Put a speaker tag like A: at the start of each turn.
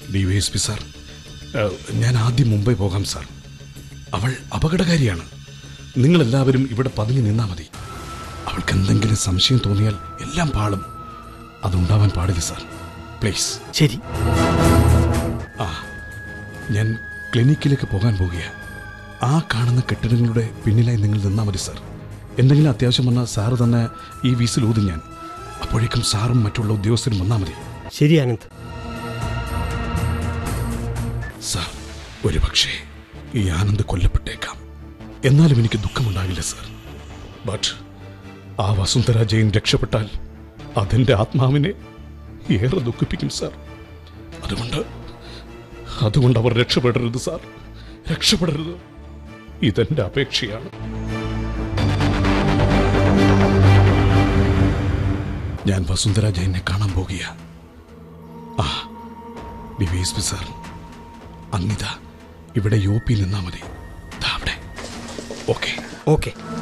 A: D Y S P sir ഏഹ്, ഞാൻ ആദ്യം മുംബൈ പോകാം സാർ അവൾ അപകടകാരിയാണ് നിങ്ങളെല്ലാവരും ഇവിടെ പതുങ്ങി നിന്നാൽ മതി അവൾക്ക് എന്തെങ്കിലും സംശയം തോന്നിയാൽ എല്ലാം പാളും അതുണ്ടാവാൻ പാടില്ല സാർ പ്ലീസ്
B: ശരി
A: ആ ഞാൻ ക്ലിനിക്കിലേക്ക് പോകാൻ പോകുകയാണ് ആ കാണുന്ന കെട്ടിടങ്ങളുടെ പിന്നിലായി നിങ്ങൾ നിന്നാൽ മതി സാർ എന്തെങ്കിലും അത്യാവശ്യം വന്നാൽ സാറ് തന്നെ ഈ വീസിൽ ഊതും ഞാൻ അപ്പോഴേക്കും സാറും മറ്റുള്ള ഉദ്യോഗസ്ഥരും വന്നാൽ മതി
B: ശരി ആനന്ദ്
A: സാർ ഒരു പക്ഷേ ഈ ആനന്ദ് കൊല്ലപ്പെട്ടേക്കാം എന്നാലും എനിക്ക് ദുഃഖമുണ്ടാകില്ല സാർ ബട്ട് ആ വസുന്ധര ജയൻ രക്ഷപ്പെട്ടാൽ അതെന്റെ ആത്മാവിനെ ഏറെ ദുഃഖിപ്പിക്കും സാർ അതുകൊണ്ട് അതുകൊണ്ട് അവർ രക്ഷപ്പെടരുത് സാർ രക്ഷപ്പെടരുത് ഇതെന്റെ അപേക്ഷയാണ് ഞാൻ വസുന്ധര ജയനെ കാണാൻ പോകുക ആ ഡിവൈസ് സാർ അങ്ങിത ഇവിടെ യു പി നിന്നാ മതി ദാ അവിടെ ഓക്കെ
B: ഓക്കെ